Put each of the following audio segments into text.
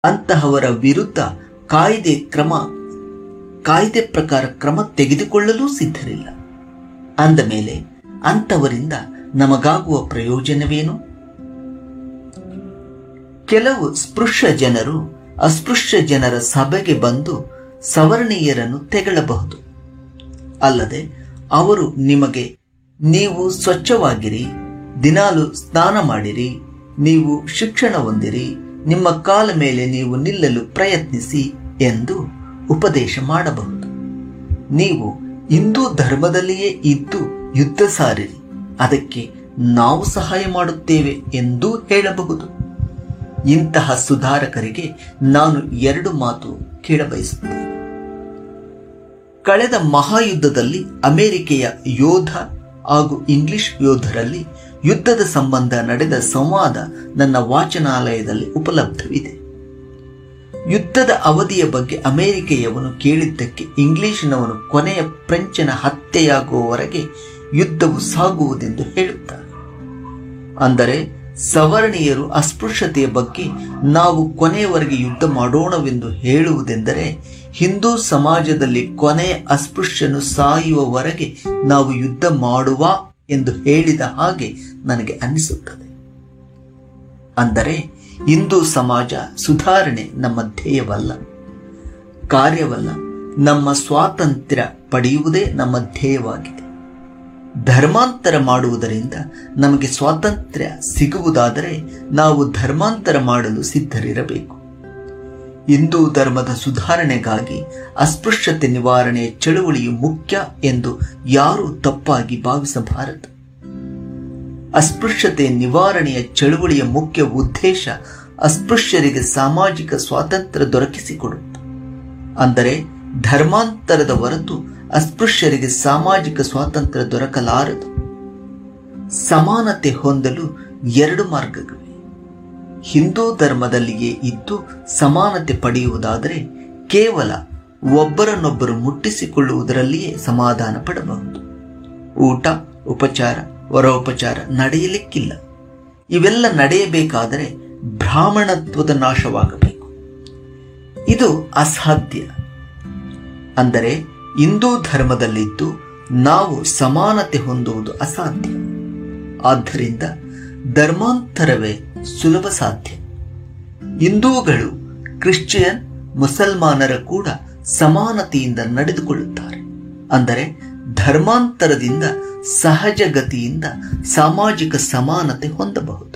ಅಂತಹವರ ವಿರುದ್ಧ ಕಾಯ್ದೆ ಕ್ರಮ ಕಾಯ್ದೆ ಪ್ರಕಾರ ಕ್ರಮ ತೆಗೆದುಕೊಳ್ಳಲು ಸಿದ್ಧರಿಲ್ಲ ಅಂದ ಮೇಲೆ ಅಂಥವರಿಂದ ನಮಗಾಗುವ ಪ್ರಯೋಜನವೇನು ಕೆಲವು ಸ್ಪೃಶ್ಯ ಜನರು ಅಸ್ಪೃಶ್ಯ ಜನರ ಸಭೆಗೆ ಬಂದು ಸವರ್ಣೀಯರನ್ನು ತೆಗಳಬಹುದು ಅಲ್ಲದೆ ಅವರು ನಿಮಗೆ ನೀವು ಸ್ವಚ್ಛವಾಗಿರಿ ದಿನಾಲು ಸ್ನಾನ ಮಾಡಿರಿ ನೀವು ಶಿಕ್ಷಣ ಹೊಂದಿರಿ ನಿಮ್ಮ ಕಾಲ ಮೇಲೆ ನೀವು ನಿಲ್ಲಲು ಪ್ರಯತ್ನಿಸಿ ಎಂದು ಉಪದೇಶ ಮಾಡಬಹುದು ನೀವು ಹಿಂದೂ ಧರ್ಮದಲ್ಲಿಯೇ ಇದ್ದು ಯುದ್ಧ ಸಾರಿರಿ ಅದಕ್ಕೆ ನಾವು ಸಹಾಯ ಮಾಡುತ್ತೇವೆ ಎಂದೂ ಹೇಳಬಹುದು ಇಂತಹ ಸುಧಾರಕರಿಗೆ ನಾನು ಎರಡು ಮಾತು ಕೇಳಬಯಸುತ್ತೇನೆ ಕಳೆದ ಮಹಾಯುದ್ಧದಲ್ಲಿ ಅಮೆರಿಕೆಯ ಯೋಧ ಹಾಗೂ ಇಂಗ್ಲಿಷ್ ಯೋಧರಲ್ಲಿ ಯುದ್ಧದ ಸಂಬಂಧ ನಡೆದ ಸಂವಾದ ನನ್ನ ವಾಚನಾಲಯದಲ್ಲಿ ಉಪಲಬ್ಧವಿದೆ ಯುದ್ಧದ ಅವಧಿಯ ಬಗ್ಗೆ ಅಮೆರಿಕೆಯವನು ಕೇಳಿದ್ದಕ್ಕೆ ಇಂಗ್ಲಿಷಿನವನು ಕೊನೆಯ ಫ್ರೆಂಚನ ಹತ್ಯೆಯಾಗುವವರೆಗೆ ಯುದ್ಧವು ಸಾಗುವುದೆಂದು ಹೇಳುತ್ತಾರೆ ಅಂದರೆ ಸವರ್ಣೀಯರು ಅಸ್ಪೃಶ್ಯತೆಯ ಬಗ್ಗೆ ನಾವು ಕೊನೆಯವರೆಗೆ ಯುದ್ಧ ಮಾಡೋಣವೆಂದು ಹೇಳುವುದೆಂದರೆ ಹಿಂದೂ ಸಮಾಜದಲ್ಲಿ ಕೊನೆಯ ಅಸ್ಪೃಶ್ಯನು ಸಾಯುವವರೆಗೆ ನಾವು ಯುದ್ಧ ಮಾಡುವ ಎಂದು ಹೇಳಿದ ಹಾಗೆ ನನಗೆ ಅನ್ನಿಸುತ್ತದೆ ಅಂದರೆ ಹಿಂದೂ ಸಮಾಜ ಸುಧಾರಣೆ ನಮ್ಮ ಧ್ಯೇಯವಲ್ಲ ಕಾರ್ಯವಲ್ಲ ನಮ್ಮ ಸ್ವಾತಂತ್ರ್ಯ ಪಡೆಯುವುದೇ ನಮ್ಮ ಧ್ಯೇಯವಾಗಿದೆ ಧರ್ಮಾಂತರ ಮಾಡುವುದರಿಂದ ನಮಗೆ ಸ್ವಾತಂತ್ರ್ಯ ಸಿಗುವುದಾದರೆ ನಾವು ಧರ್ಮಾಂತರ ಮಾಡಲು ಸಿದ್ಧರಿರಬೇಕು ಹಿಂದೂ ಧರ್ಮದ ಸುಧಾರಣೆಗಾಗಿ ಅಸ್ಪೃಶ್ಯತೆ ನಿವಾರಣೆಯ ಚಳುವಳಿಯು ಮುಖ್ಯ ಎಂದು ಯಾರೂ ತಪ್ಪಾಗಿ ಭಾವಿಸಬಾರದು ಅಸ್ಪೃಶ್ಯತೆ ನಿವಾರಣೆಯ ಚಳುವಳಿಯ ಮುಖ್ಯ ಉದ್ದೇಶ ಅಸ್ಪೃಶ್ಯರಿಗೆ ಸಾಮಾಜಿಕ ಸ್ವಾತಂತ್ರ್ಯ ದೊರಕಿಸಿಕೊಡುವುದು ಅಂದರೆ ಧರ್ಮಾಂತರದ ಹೊರತು ಅಸ್ಪೃಶ್ಯರಿಗೆ ಸಾಮಾಜಿಕ ಸ್ವಾತಂತ್ರ್ಯ ದೊರಕಲಾರದು ಸಮಾನತೆ ಹೊಂದಲು ಎರಡು ಮಾರ್ಗಗಳಿವೆ ಹಿಂದೂ ಧರ್ಮದಲ್ಲಿಯೇ ಇದ್ದು ಸಮಾನತೆ ಪಡೆಯುವುದಾದರೆ ಕೇವಲ ಒಬ್ಬರನ್ನೊಬ್ಬರು ಮುಟ್ಟಿಸಿಕೊಳ್ಳುವುದರಲ್ಲಿಯೇ ಸಮಾಧಾನ ಪಡಬಹುದು ಊಟ ಉಪಚಾರ ಹೊರೋಪಚಾರ ನಡೆಯಲಿಕ್ಕಿಲ್ಲ ಇವೆಲ್ಲ ನಡೆಯಬೇಕಾದರೆ ಬ್ರಾಹ್ಮಣತ್ವದ ನಾಶವಾಗಬೇಕು ಇದು ಅಸಾಧ್ಯ ಅಂದರೆ ಹಿಂದೂ ಧರ್ಮದಲ್ಲಿದ್ದು ನಾವು ಸಮಾನತೆ ಹೊಂದುವುದು ಅಸಾಧ್ಯ ಆದ್ದರಿಂದ ಧರ್ಮಾಂತರವೇ ಸುಲಭ ಸಾಧ್ಯ ಹಿಂದೂಗಳು ಕ್ರಿಶ್ಚಿಯನ್ ಮುಸಲ್ಮಾನರ ಕೂಡ ಸಮಾನತೆಯಿಂದ ನಡೆದುಕೊಳ್ಳುತ್ತಾರೆ ಅಂದರೆ ಧರ್ಮಾಂತರದಿಂದ ಸಹಜ ಗತಿಯಿಂದ ಸಾಮಾಜಿಕ ಸಮಾನತೆ ಹೊಂದಬಹುದು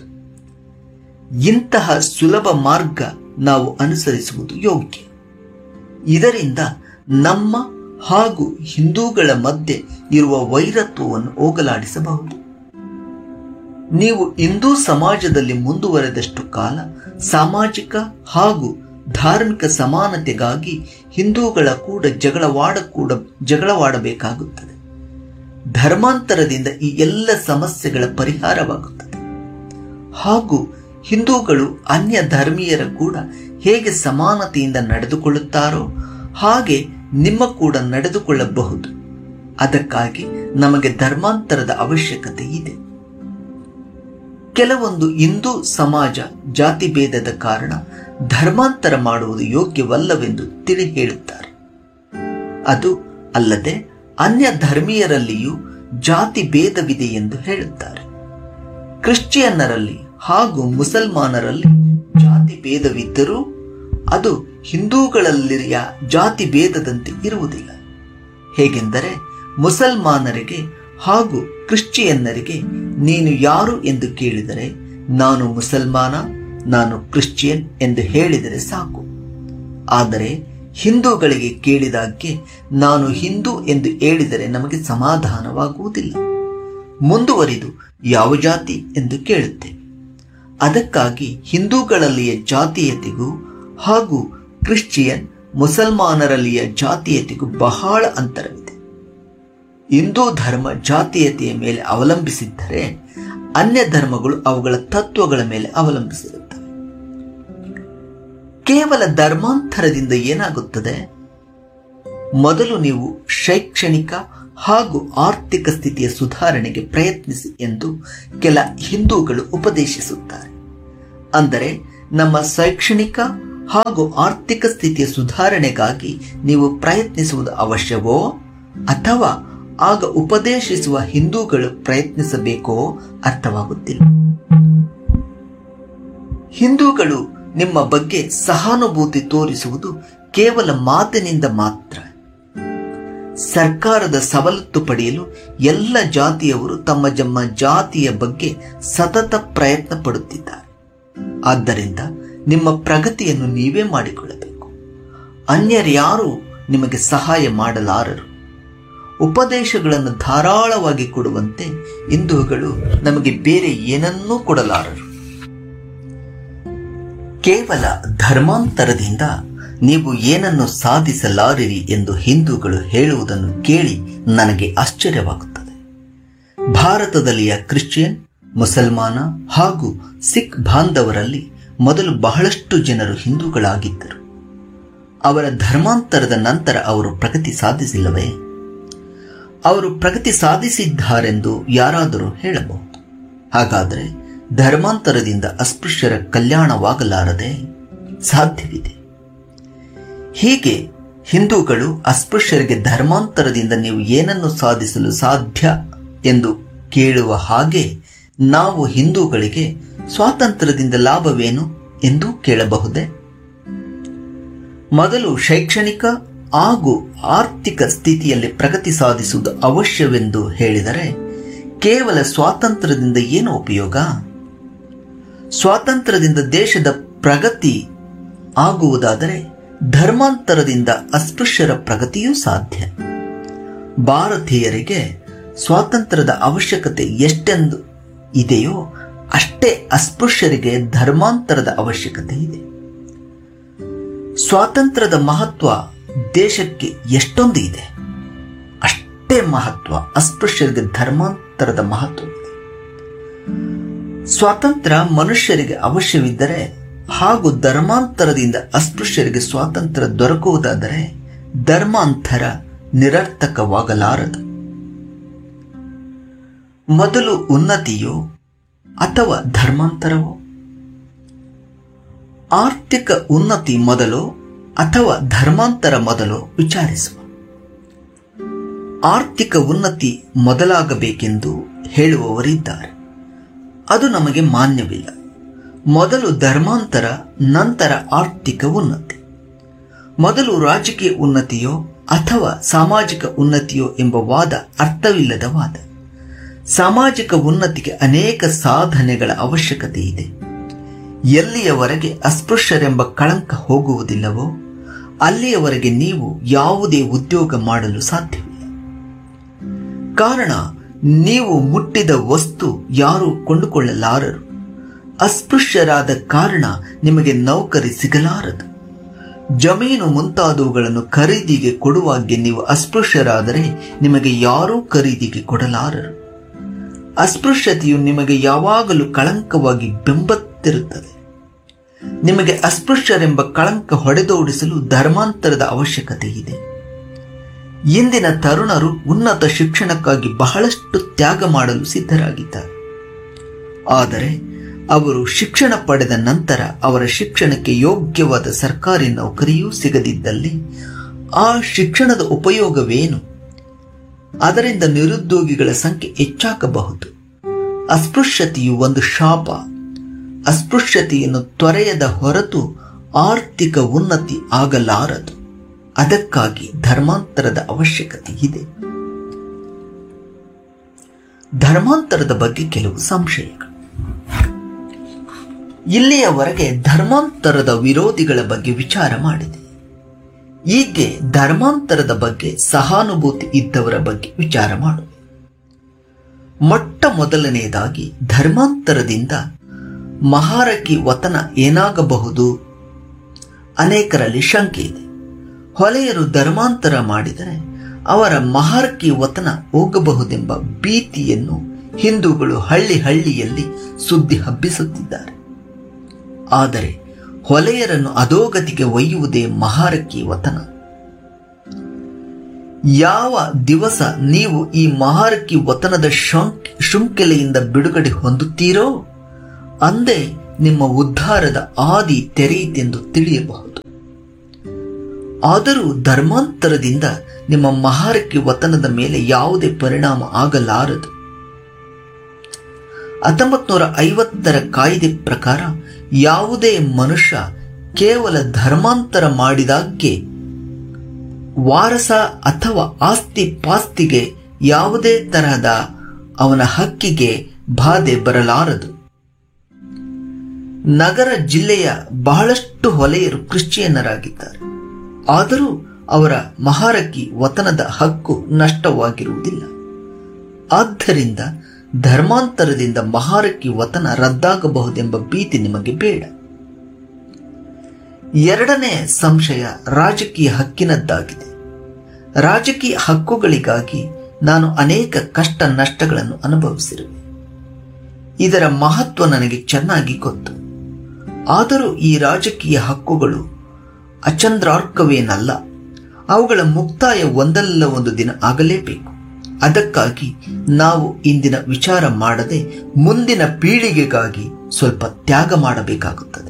ಇಂತಹ ಸುಲಭ ಮಾರ್ಗ ನಾವು ಅನುಸರಿಸುವುದು ಯೋಗ್ಯ ಇದರಿಂದ ನಮ್ಮ ಹಾಗೂ ಹಿಂದೂಗಳ ಮಧ್ಯೆ ಇರುವ ವೈರತ್ವವನ್ನು ಹೋಗಲಾಡಿಸಬಹುದು ನೀವು ಹಿಂದೂ ಸಮಾಜದಲ್ಲಿ ಮುಂದುವರೆದಷ್ಟು ಕಾಲ ಸಾಮಾಜಿಕ ಹಾಗೂ ಧಾರ್ಮಿಕ ಸಮಾನತೆಗಾಗಿ ಹಿಂದೂಗಳ ಕೂಡ ಜಗಳವಾಡ ಕೂಡ ಜಗಳವಾಡಬೇಕಾಗುತ್ತದೆ ಧರ್ಮಾಂತರದಿಂದ ಈ ಎಲ್ಲ ಸಮಸ್ಯೆಗಳ ಪರಿಹಾರವಾಗುತ್ತದೆ ಹಾಗೂ ಹಿಂದೂಗಳು ಅನ್ಯ ಧರ್ಮೀಯರ ಕೂಡ ಹೇಗೆ ಸಮಾನತೆಯಿಂದ ನಡೆದುಕೊಳ್ಳುತ್ತಾರೋ ಹಾಗೆ ನಿಮ್ಮ ಕೂಡ ನಡೆದುಕೊಳ್ಳಬಹುದು ಅದಕ್ಕಾಗಿ ನಮಗೆ ಧರ್ಮಾಂತರದ ಅವಶ್ಯಕತೆ ಇದೆ ಕೆಲವೊಂದು ಹಿಂದೂ ಸಮಾಜ ಜಾತಿ ಭೇದದ ಕಾರಣ ಧರ್ಮಾಂತರ ಮಾಡುವುದು ಯೋಗ್ಯವಲ್ಲವೆಂದು ತಿಳಿ ಹೇಳುತ್ತಾರೆ ಅದು ಅಲ್ಲದೆ ಅನ್ಯ ಧರ್ಮೀಯರಲ್ಲಿಯೂ ಜಾತಿ ಭೇದವಿದೆ ಎಂದು ಹೇಳುತ್ತಾರೆ ಕ್ರಿಶ್ಚಿಯನ್ನರಲ್ಲಿ ಹಾಗೂ ಮುಸಲ್ಮಾನರಲ್ಲಿ ಜಾತಿ ಭೇದವಿದ್ದರೂ ಅದು ಹಿಂದೂಗಳಲ್ಲಿಯ ಜಾತಿ ಭೇದದಂತೆ ಇರುವುದಿಲ್ಲ ಹೇಗೆಂದರೆ ಮುಸಲ್ಮಾನರಿಗೆ ಹಾಗೂ ಕ್ರಿಶ್ಚಿಯನ್ನರಿಗೆ ನೀನು ಯಾರು ಎಂದು ಕೇಳಿದರೆ ನಾನು ಮುಸಲ್ಮಾನ ನಾನು ಕ್ರಿಶ್ಚಿಯನ್ ಎಂದು ಹೇಳಿದರೆ ಸಾಕು ಆದರೆ ಹಿಂದೂಗಳಿಗೆ ಕೇಳಿದಾಗೆ ನಾನು ಹಿಂದೂ ಎಂದು ಹೇಳಿದರೆ ನಮಗೆ ಸಮಾಧಾನವಾಗುವುದಿಲ್ಲ ಮುಂದುವರಿದು ಯಾವ ಜಾತಿ ಎಂದು ಕೇಳುತ್ತೇವೆ ಅದಕ್ಕಾಗಿ ಹಿಂದೂಗಳಲ್ಲಿಯ ಜಾತೀಯತೆಗೂ ಹಾಗೂ ಕ್ರಿಶ್ಚಿಯನ್ ಮುಸಲ್ಮಾನರಲ್ಲಿಯ ಜಾತೀಯತೆಗೂ ಬಹಳ ಅಂತರವಿದೆ ಹಿಂದೂ ಧರ್ಮ ಜಾತೀಯತೆಯ ಮೇಲೆ ಅವಲಂಬಿಸಿದ್ದರೆ ಅನ್ಯ ಧರ್ಮಗಳು ಅವುಗಳ ತತ್ವಗಳ ಮೇಲೆ ಅವಲಂಬಿಸಿರುತ್ತವೆ ಕೇವಲ ಧರ್ಮಾಂತರದಿಂದ ಏನಾಗುತ್ತದೆ ಮೊದಲು ನೀವು ಶೈಕ್ಷಣಿಕ ಹಾಗೂ ಆರ್ಥಿಕ ಸ್ಥಿತಿಯ ಸುಧಾರಣೆಗೆ ಪ್ರಯತ್ನಿಸಿ ಎಂದು ಕೆಲ ಹಿಂದೂಗಳು ಉಪದೇಶಿಸುತ್ತಾರೆ ಅಂದರೆ ನಮ್ಮ ಶೈಕ್ಷಣಿಕ ಹಾಗೂ ಆರ್ಥಿಕ ಸ್ಥಿತಿಯ ಸುಧಾರಣೆಗಾಗಿ ನೀವು ಪ್ರಯತ್ನಿಸುವುದು ಅವಶ್ಯವೋ ಅಥವಾ ಆಗ ಉಪದೇಶಿಸುವ ಹಿಂದೂಗಳು ಪ್ರಯತ್ನಿಸಬೇಕೋ ಅರ್ಥವಾಗುತ್ತಿಲ್ಲ ಹಿಂದೂಗಳು ನಿಮ್ಮ ಬಗ್ಗೆ ಸಹಾನುಭೂತಿ ತೋರಿಸುವುದು ಕೇವಲ ಮಾತಿನಿಂದ ಮಾತ್ರ ಸರ್ಕಾರದ ಸವಲತ್ತು ಪಡೆಯಲು ಎಲ್ಲ ಜಾತಿಯವರು ತಮ್ಮ ಜಮ್ಮ ಜಾತಿಯ ಬಗ್ಗೆ ಸತತ ಪ್ರಯತ್ನ ಪಡುತ್ತಿದ್ದಾರೆ ಆದ್ದರಿಂದ ನಿಮ್ಮ ಪ್ರಗತಿಯನ್ನು ನೀವೇ ಮಾಡಿಕೊಳ್ಳಬೇಕು ಅನ್ಯರ್ಯಾರೂ ನಿಮಗೆ ಸಹಾಯ ಮಾಡಲಾರರು ಉಪದೇಶಗಳನ್ನು ಧಾರಾಳವಾಗಿ ಕೊಡುವಂತೆ ಹಿಂದೂಗಳು ನಮಗೆ ಬೇರೆ ಏನನ್ನೂ ಕೊಡಲಾರರು ಕೇವಲ ಧರ್ಮಾಂತರದಿಂದ ನೀವು ಏನನ್ನು ಸಾಧಿಸಲಾರಿರಿ ಎಂದು ಹಿಂದೂಗಳು ಹೇಳುವುದನ್ನು ಕೇಳಿ ನನಗೆ ಆಶ್ಚರ್ಯವಾಗುತ್ತದೆ ಭಾರತದಲ್ಲಿಯ ಕ್ರಿಶ್ಚಿಯನ್ ಮುಸಲ್ಮಾನ ಹಾಗೂ ಸಿಖ್ ಬಾಂಧವರಲ್ಲಿ ಮೊದಲು ಬಹಳಷ್ಟು ಜನರು ಹಿಂದೂಗಳಾಗಿದ್ದರು ಅವರ ಧರ್ಮಾಂತರದ ನಂತರ ಅವರು ಪ್ರಗತಿ ಸಾಧಿಸಿಲ್ಲವೇ ಅವರು ಪ್ರಗತಿ ಸಾಧಿಸಿದ್ದಾರೆಂದು ಯಾರಾದರೂ ಹೇಳಬಹುದು ಹಾಗಾದರೆ ಧರ್ಮಾಂತರದಿಂದ ಅಸ್ಪೃಶ್ಯರ ಕಲ್ಯಾಣವಾಗಲಾರದೆ ಸಾಧ್ಯವಿದೆ ಹೀಗೆ ಹಿಂದೂಗಳು ಅಸ್ಪೃಶ್ಯರಿಗೆ ಧರ್ಮಾಂತರದಿಂದ ನೀವು ಏನನ್ನು ಸಾಧಿಸಲು ಸಾಧ್ಯ ಎಂದು ಕೇಳುವ ಹಾಗೆ ನಾವು ಹಿಂದೂಗಳಿಗೆ ಸ್ವಾತಂತ್ರ್ಯದಿಂದ ಲಾಭವೇನು ಎಂದು ಕೇಳಬಹುದೇ ಮೊದಲು ಶೈಕ್ಷಣಿಕ ಹಾಗೂ ಆರ್ಥಿಕ ಸ್ಥಿತಿಯಲ್ಲಿ ಪ್ರಗತಿ ಸಾಧಿಸುವುದು ಅವಶ್ಯವೆಂದು ಹೇಳಿದರೆ ಕೇವಲ ಸ್ವಾತಂತ್ರ್ಯದಿಂದ ಏನು ಉಪಯೋಗ ಸ್ವಾತಂತ್ರ್ಯದಿಂದ ದೇಶದ ಪ್ರಗತಿ ಆಗುವುದಾದರೆ ಧರ್ಮಾಂತರದಿಂದ ಅಸ್ಪೃಶ್ಯರ ಪ್ರಗತಿಯೂ ಸಾಧ್ಯ ಭಾರತೀಯರಿಗೆ ಸ್ವಾತಂತ್ರ್ಯದ ಅವಶ್ಯಕತೆ ಎಷ್ಟೆಂದು ಇದೆಯೋ ಅಷ್ಟೇ ಅಸ್ಪೃಶ್ಯರಿಗೆ ಧರ್ಮಾಂತರದ ಅವಶ್ಯಕತೆ ಇದೆ ಸ್ವಾತಂತ್ರ್ಯದ ಮಹತ್ವ ದೇಶಕ್ಕೆ ಎಷ್ಟೊಂದು ಇದೆ ಅಷ್ಟೇ ಮಹತ್ವ ಅಸ್ಪೃಶ್ಯರಿಗೆ ಧರ್ಮಾಂತರದ ಮಹತ್ವ ಇದೆ ಸ್ವಾತಂತ್ರ್ಯ ಮನುಷ್ಯರಿಗೆ ಅವಶ್ಯವಿದ್ದರೆ ಹಾಗೂ ಧರ್ಮಾಂತರದಿಂದ ಅಸ್ಪೃಶ್ಯರಿಗೆ ಸ್ವಾತಂತ್ರ್ಯ ದೊರಕುವುದಾದರೆ ಧರ್ಮಾಂತರ ನಿರರ್ಥಕವಾಗಲಾರದು ಮೊದಲು ಉನ್ನತಿಯೋ ಅಥವಾ ಧರ್ಮಾಂತರವೋ ಆರ್ಥಿಕ ಉನ್ನತಿ ಮೊದಲು ಅಥವಾ ಧರ್ಮಾಂತರ ಮೊದಲು ವಿಚಾರಿಸುವ ಆರ್ಥಿಕ ಉನ್ನತಿ ಮೊದಲಾಗಬೇಕೆಂದು ಹೇಳುವವರಿದ್ದಾರೆ ಅದು ನಮಗೆ ಮಾನ್ಯವಿಲ್ಲ ಮೊದಲು ಧರ್ಮಾಂತರ ನಂತರ ಆರ್ಥಿಕ ಉನ್ನತಿ ಮೊದಲು ರಾಜಕೀಯ ಉನ್ನತಿಯೋ ಅಥವಾ ಸಾಮಾಜಿಕ ಉನ್ನತಿಯೋ ಎಂಬ ವಾದ ಅರ್ಥವಿಲ್ಲದ ವಾದ ಸಾಮಾಜಿಕ ಉನ್ನತಿಗೆ ಅನೇಕ ಸಾಧನೆಗಳ ಅವಶ್ಯಕತೆ ಇದೆ ಎಲ್ಲಿಯವರೆಗೆ ಅಸ್ಪೃಶ್ಯರೆಂಬ ಕಳಂಕ ಹೋಗುವುದಿಲ್ಲವೋ ಅಲ್ಲಿಯವರೆಗೆ ನೀವು ಯಾವುದೇ ಉದ್ಯೋಗ ಮಾಡಲು ಸಾಧ್ಯವಿಲ್ಲ ಕಾರಣ ನೀವು ಮುಟ್ಟಿದ ವಸ್ತು ಯಾರೂ ಕೊಂಡುಕೊಳ್ಳಲಾರರು ಅಸ್ಪೃಶ್ಯರಾದ ಕಾರಣ ನಿಮಗೆ ನೌಕರಿ ಸಿಗಲಾರದು ಜಮೀನು ಮುಂತಾದವುಗಳನ್ನು ಖರೀದಿಗೆ ಕೊಡುವಾಗೆ ನೀವು ಅಸ್ಪೃಶ್ಯರಾದರೆ ನಿಮಗೆ ಯಾರೂ ಖರೀದಿಗೆ ಕೊಡಲಾರರು ಅಸ್ಪೃಶ್ಯತೆಯು ನಿಮಗೆ ಯಾವಾಗಲೂ ಕಳಂಕವಾಗಿ ಬೆಂಬತ್ತಿರುತ್ತದೆ ನಿಮಗೆ ಅಸ್ಪೃಶ್ಯರೆಂಬ ಕಳಂಕ ಹೊಡೆದೋಡಿಸಲು ಧರ್ಮಾಂತರದ ಅವಶ್ಯಕತೆ ಇದೆ ಇಂದಿನ ತರುಣರು ಉನ್ನತ ಶಿಕ್ಷಣಕ್ಕಾಗಿ ಬಹಳಷ್ಟು ತ್ಯಾಗ ಮಾಡಲು ಸಿದ್ಧರಾಗಿದ್ದಾರೆ ಆದರೆ ಅವರು ಶಿಕ್ಷಣ ಪಡೆದ ನಂತರ ಅವರ ಶಿಕ್ಷಣಕ್ಕೆ ಯೋಗ್ಯವಾದ ಸರ್ಕಾರಿ ನೌಕರಿಯೂ ಸಿಗದಿದ್ದಲ್ಲಿ ಆ ಶಿಕ್ಷಣದ ಉಪಯೋಗವೇನು ಅದರಿಂದ ನಿರುದ್ಯೋಗಿಗಳ ಸಂಖ್ಯೆ ಹೆಚ್ಚಾಗಬಹುದು ಅಸ್ಪೃಶ್ಯತೆಯು ಒಂದು ಶಾಪ ಅಸ್ಪೃಶ್ಯತೆಯನ್ನು ತೊರೆಯದ ಹೊರತು ಆರ್ಥಿಕ ಉನ್ನತಿ ಆಗಲಾರದು ಅದಕ್ಕಾಗಿ ಧರ್ಮಾಂತರದ ಅವಶ್ಯಕತೆ ಇದೆ ಧರ್ಮಾಂತರದ ಬಗ್ಗೆ ಕೆಲವು ಸಂಶಯಗಳು ಇಲ್ಲಿಯವರೆಗೆ ಧರ್ಮಾಂತರದ ವಿರೋಧಿಗಳ ಬಗ್ಗೆ ವಿಚಾರ ಮಾಡಿದೆ ಹೀಗೆ ಧರ್ಮಾಂತರದ ಬಗ್ಗೆ ಸಹಾನುಭೂತಿ ಇದ್ದವರ ಬಗ್ಗೆ ವಿಚಾರ ಮಾಡುವೆ ಮೊಟ್ಟ ಮೊದಲನೆಯದಾಗಿ ಧರ್ಮಾಂತರದಿಂದ ಮಹಾರಕಿ ವತನ ಏನಾಗಬಹುದು ಅನೇಕರಲ್ಲಿ ಶಂಕೆ ಇದೆ ಹೊಲೆಯರು ಧರ್ಮಾಂತರ ಮಾಡಿದರೆ ಅವರ ಮಹಾರಕಿ ವತನ ಹೋಗಬಹುದೆಂಬ ಭೀತಿಯನ್ನು ಹಿಂದೂಗಳು ಹಳ್ಳಿ ಹಳ್ಳಿಯಲ್ಲಿ ಸುದ್ದಿ ಹಬ್ಬಿಸುತ್ತಿದ್ದಾರೆ ಆದರೆ ಹೊಲೆಯರನ್ನು ಅಧೋಗತಿಗೆ ಒಯ್ಯುವುದೇ ಮಹಾರಕ್ಕಿ ವತನ ಯಾವ ದಿವಸ ನೀವು ಈ ಮಹಾರಕ್ಕಿ ವತನದ ಶೃಂಖಲೆಯಿಂದ ಬಿಡುಗಡೆ ಹೊಂದುತ್ತೀರೋ ಅಂದೇ ನಿಮ್ಮ ಉದ್ಧಾರದ ಆದಿ ತೆರೆಯಿತೆಂದು ತಿಳಿಯಬಹುದು ಆದರೂ ಧರ್ಮಾಂತರದಿಂದ ನಿಮ್ಮ ಮಹಾರಕ್ಕೆ ವತನದ ಮೇಲೆ ಯಾವುದೇ ಪರಿಣಾಮ ಆಗಲಾರದು ಹತ್ತೊಂಬತ್ತು ನೂರ ಐವತ್ತರ ಕಾಯ್ದೆ ಪ್ರಕಾರ ಯಾವುದೇ ಮನುಷ್ಯ ಕೇವಲ ಧರ್ಮಾಂತರ ಮಾಡಿದಾಗ್ಗೆ ವಾರಸ ಅಥವಾ ಆಸ್ತಿ ಪಾಸ್ತಿಗೆ ಯಾವುದೇ ತರಹದ ಅವನ ಹಕ್ಕಿಗೆ ಬಾಧೆ ಬರಲಾರದು ನಗರ ಜಿಲ್ಲೆಯ ಬಹಳಷ್ಟು ಹೊಲೆಯರು ಕ್ರಿಶ್ಚಿಯನ್ನರಾಗಿದ್ದಾರೆ ಆದರೂ ಅವರ ಮಹಾರಕ್ಕಿ ವತನದ ಹಕ್ಕು ನಷ್ಟವಾಗಿರುವುದಿಲ್ಲ ಆದ್ದರಿಂದ ಧರ್ಮಾಂತರದಿಂದ ಮಹಾರಕ್ಕಿ ವತನ ರದ್ದಾಗಬಹುದೆಂಬ ಭೀತಿ ನಿಮಗೆ ಬೇಡ ಎರಡನೇ ಸಂಶಯ ರಾಜಕೀಯ ಹಕ್ಕಿನದ್ದಾಗಿದೆ ರಾಜಕೀಯ ಹಕ್ಕುಗಳಿಗಾಗಿ ನಾನು ಅನೇಕ ಕಷ್ಟ ನಷ್ಟಗಳನ್ನು ಅನುಭವಿಸಿರುವೆ ಇದರ ಮಹತ್ವ ನನಗೆ ಚೆನ್ನಾಗಿ ಗೊತ್ತು ಆದರೂ ಈ ರಾಜಕೀಯ ಹಕ್ಕುಗಳು ಅಚಂದ್ರಾರ್ಕವೇನಲ್ಲ ಅವುಗಳ ಮುಕ್ತಾಯ ಒಂದಲ್ಲ ಒಂದು ದಿನ ಆಗಲೇಬೇಕು ಅದಕ್ಕಾಗಿ ನಾವು ಇಂದಿನ ವಿಚಾರ ಮಾಡದೆ ಮುಂದಿನ ಪೀಳಿಗೆಗಾಗಿ ಸ್ವಲ್ಪ ತ್ಯಾಗ ಮಾಡಬೇಕಾಗುತ್ತದೆ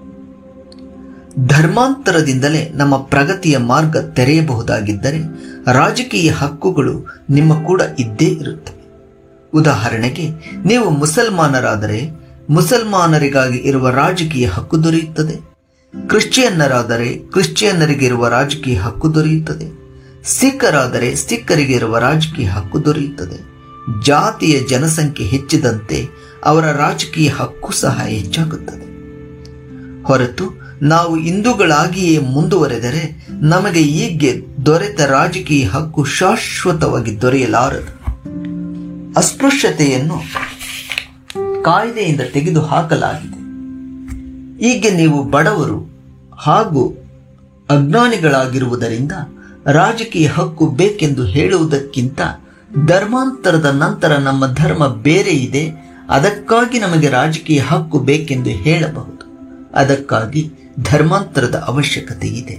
ಧರ್ಮಾಂತರದಿಂದಲೇ ನಮ್ಮ ಪ್ರಗತಿಯ ಮಾರ್ಗ ತೆರೆಯಬಹುದಾಗಿದ್ದರೆ ರಾಜಕೀಯ ಹಕ್ಕುಗಳು ನಿಮ್ಮ ಕೂಡ ಇದ್ದೇ ಇರುತ್ತವೆ ಉದಾಹರಣೆಗೆ ನೀವು ಮುಸಲ್ಮಾನರಾದರೆ ಮುಸಲ್ಮಾನರಿಗಾಗಿ ಇರುವ ರಾಜಕೀಯ ಹಕ್ಕು ದೊರೆಯುತ್ತದೆ ಕ್ರಿಶ್ಚಿಯನ್ನರಾದರೆ ಕ್ರಿಶ್ಚಿಯನ್ನರಿಗೆ ಇರುವ ರಾಜಕೀಯ ಹಕ್ಕು ದೊರೆಯುತ್ತದೆ ಸಿಖ್ಖರಾದರೆ ಸಿಖ್ಖರಿಗೆ ಇರುವ ರಾಜಕೀಯ ಹಕ್ಕು ದೊರೆಯುತ್ತದೆ ಜಾತಿಯ ಜನಸಂಖ್ಯೆ ಹೆಚ್ಚಿದಂತೆ ಅವರ ರಾಜಕೀಯ ಹಕ್ಕು ಸಹ ಹೆಚ್ಚಾಗುತ್ತದೆ ಹೊರತು ನಾವು ಹಿಂದೂಗಳಾಗಿಯೇ ಮುಂದುವರೆದರೆ ನಮಗೆ ಈಗ್ಗೆ ದೊರೆತ ರಾಜಕೀಯ ಹಕ್ಕು ಶಾಶ್ವತವಾಗಿ ದೊರೆಯಲಾರದು ಅಸ್ಪೃಶ್ಯತೆಯನ್ನು ಕಾಯ್ದೆಯಿಂದ ತೆಗೆದು ಹಾಕಲಾಗಿದೆ ಹೀಗೆ ನೀವು ಬಡವರು ಹಾಗೂ ಅಜ್ಞಾನಿಗಳಾಗಿರುವುದರಿಂದ ರಾಜಕೀಯ ಹಕ್ಕು ಬೇಕೆಂದು ಹೇಳುವುದಕ್ಕಿಂತ ಧರ್ಮಾಂತರದ ನಂತರ ನಮ್ಮ ಧರ್ಮ ಬೇರೆ ಇದೆ ಅದಕ್ಕಾಗಿ ನಮಗೆ ರಾಜಕೀಯ ಹಕ್ಕು ಬೇಕೆಂದು ಹೇಳಬಹುದು ಅದಕ್ಕಾಗಿ ಧರ್ಮಾಂತರದ ಅವಶ್ಯಕತೆ ಇದೆ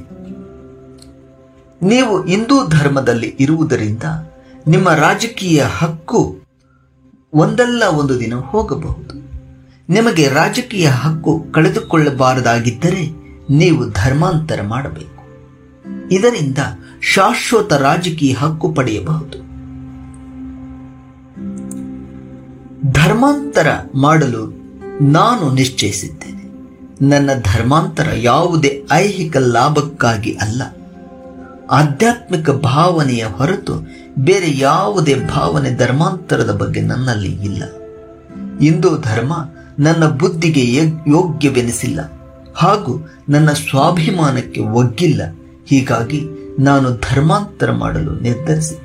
ನೀವು ಹಿಂದೂ ಧರ್ಮದಲ್ಲಿ ಇರುವುದರಿಂದ ನಿಮ್ಮ ರಾಜಕೀಯ ಹಕ್ಕು ಒಂದಲ್ಲ ಒಂದು ದಿನ ಹೋಗಬಹುದು ನಿಮಗೆ ರಾಜಕೀಯ ಹಕ್ಕು ಕಳೆದುಕೊಳ್ಳಬಾರದಾಗಿದ್ದರೆ ನೀವು ಧರ್ಮಾಂತರ ಮಾಡಬೇಕು ಇದರಿಂದ ಶಾಶ್ವತ ರಾಜಕೀಯ ಹಕ್ಕು ಪಡೆಯಬಹುದು ಧರ್ಮಾಂತರ ಮಾಡಲು ನಾನು ನಿಶ್ಚಯಿಸಿದ್ದೇನೆ ನನ್ನ ಧರ್ಮಾಂತರ ಯಾವುದೇ ಐಹಿಕ ಲಾಭಕ್ಕಾಗಿ ಅಲ್ಲ ಆಧ್ಯಾತ್ಮಿಕ ಭಾವನೆಯ ಹೊರತು ಬೇರೆ ಯಾವುದೇ ಭಾವನೆ ಧರ್ಮಾಂತರದ ಬಗ್ಗೆ ನನ್ನಲ್ಲಿ ಇಲ್ಲ ಹಿಂದೂ ಧರ್ಮ ನನ್ನ ಬುದ್ಧಿಗೆ ಯೋಗ್ಯವೆನಿಸಿಲ್ಲ ಹಾಗೂ ನನ್ನ ಸ್ವಾಭಿಮಾನಕ್ಕೆ ಒಗ್ಗಿಲ್ಲ ಹೀಗಾಗಿ ನಾನು ಧರ್ಮಾಂತರ ಮಾಡಲು ನಿರ್ಧರಿಸಿದ್ದೆ